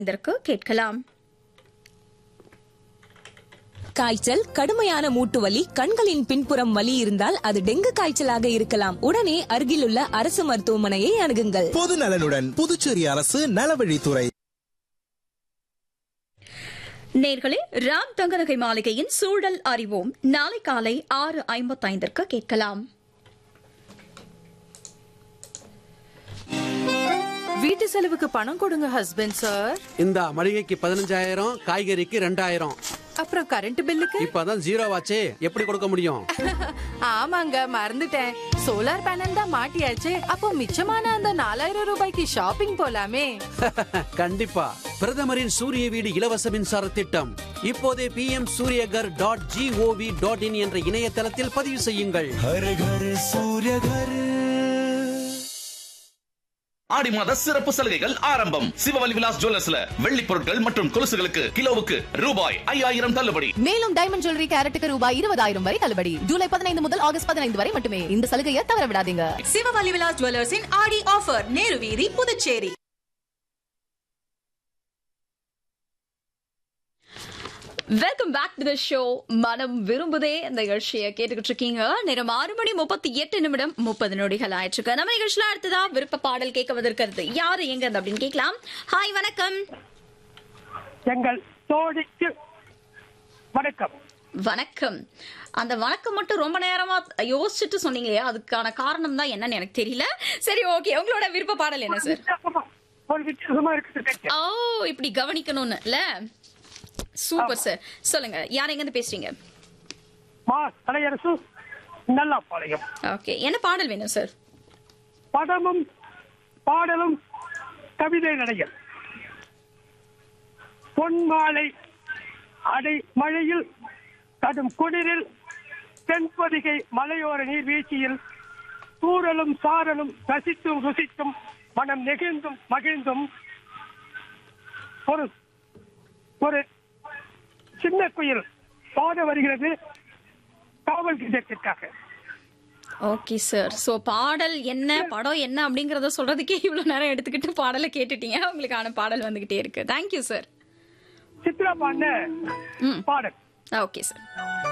இதற்கு கேட்கலாம் காய்ச்சல் கடுமையான மூட்டு வலி கண்களின் பின்புறம் வலி இருந்தால் அது டெங்கு காய்ச்சலாக இருக்கலாம் உடனே அருகிலுள்ள அரசு மருத்துவமனையை அணுகுங்கள் பொது நலனுடன் புதுச்சேரி அரசு நலவழித்துறை நேர்களே ராம் தங்கநகை மாளிகையின் சூழல் அறிவோம் நாளை காலை ஆறு ஐம்பத்தைந்திற்கு கேட்கலாம் வீட்டு செலவுக்கு பணம் கொடுங்க ஹஸ்பண்ட் சார் இந்த மளிகைக்கு பதினஞ்சாயிரம் காய்கறிக்கு ரெண்டாயிரம் அப்புறம் கரண்ட் பில்லுக்கு இப்பதான் ஜீரோ ஆச்சே எப்படி கொடுக்க முடியும் ஆமாங்க மறந்துட்டேன் சோலார் பேனல் தான் மாட்டியாச்சு அப்போ மிச்சமான அந்த நாலாயிரம் ரூபாய்க்கு ஷாப்பிங் போலாமே கண்டிப்பா பிரதமரின் சூரிய வீடு இலவச மின்சார திட்டம் இப்போதே P M Suryaghar dot G O V dot in என்ற இணையதளத்தில் பதிவு செய்யுங்கள் ஆடி மாத சிறப்பு சலுகைகள் ஆரம்பம் சிவவலி விலாஸ் ஜுவல்லர்ஸ்ல வெள்ளி பொருட்கள் மற்றும் கொலுசுகளுக்கு கிலோவுக்கு ரூபாய் ஐயாயிரம் தள்ளுபடி மேலும் டைமண்ட் ஜுவல்லரி கேரட்டுக்கு ரூபாய் இருபதாயிரம் வரை தள்ளுபடி ஜூலை பதினைந்து முதல் ஆகஸ்ட் பதினைந்து வரை மட்டுமே இந்த சலுகையை தவற விடாதீங்க சிவவலி விலாஸ் ஜுவல்லர்ஸின் ஆடி ஆஃபர் நேரு வீதி Puducherry welcome back to the show மனம் விரும்புதே இந்த நிகழ்ச்சியை கேட்டுக்கிட்டு இருக்கீங்க நேரம் ஆறு மணி முப்பத்தி எட்டு நிமிடம் முப்பது நொடிகள் ஆயிடுச்சு நம்ம நிகழ்ச்சியில அடுத்ததா விருப்ப பாடல் கேட்க வந்திருக்கிறது யாரு எங்க இருந்து அப்படின்னு கேட்கலாம் ஹாய் வணக்கம் எங்கள் தோழிக்கு வணக்கம் வணக்கம் அந்த வணக்கம் மட்டும் ரொம்ப நேரமா யோசிச்சுட்டு சொன்னீங்களே அதுக்கான காரணம் தான் என்னன்னு எனக்கு தெரியல சரி ஓகே உங்களோட விருப்ப பாடல் என்ன சார் வித்தியாசமா ஒரு வித்தியாசமா இருக்குது கேட்க. ஓ இப்படி கவனிக்கணும்னு இல்ல சூப்பர் சார் சொல்லுங்க யார் எங்க இருந்து பேசுறீங்க மா தலையரசு நல்லாப்பாளையம் ஓகே என்ன பாடல் வேணும் சார் படமும் பாடலும் கவிதை நடைகள் பொன்மாலை அடை மழையில் கடும் குளிரில் தென்பொதிகை மலையோர நீர்வீழ்ச்சியில் தூறலும் சாரலும் ரசித்தும் ருசித்தும் மனம் நெகிழ்ந்தும் மகிழ்ந்தும் ஒரு ஒரு சின்ன குயில் பாட வருகிறது காவல் நிலையத்திற்காக ஓகே சார் சோ பாடல் என்ன படம் என்ன அப்படிங்கறத சொல்றதுக்கே இவ்வளவு நேரம் எடுத்துக்கிட்டு பாடலை கேட்டுட்டீங்க உங்களுக்கான பாடல் வந்துகிட்டே இருக்கு தேங்க்யூ சார் சித்ரா பாடின ம் பாடல் ஓகே சார்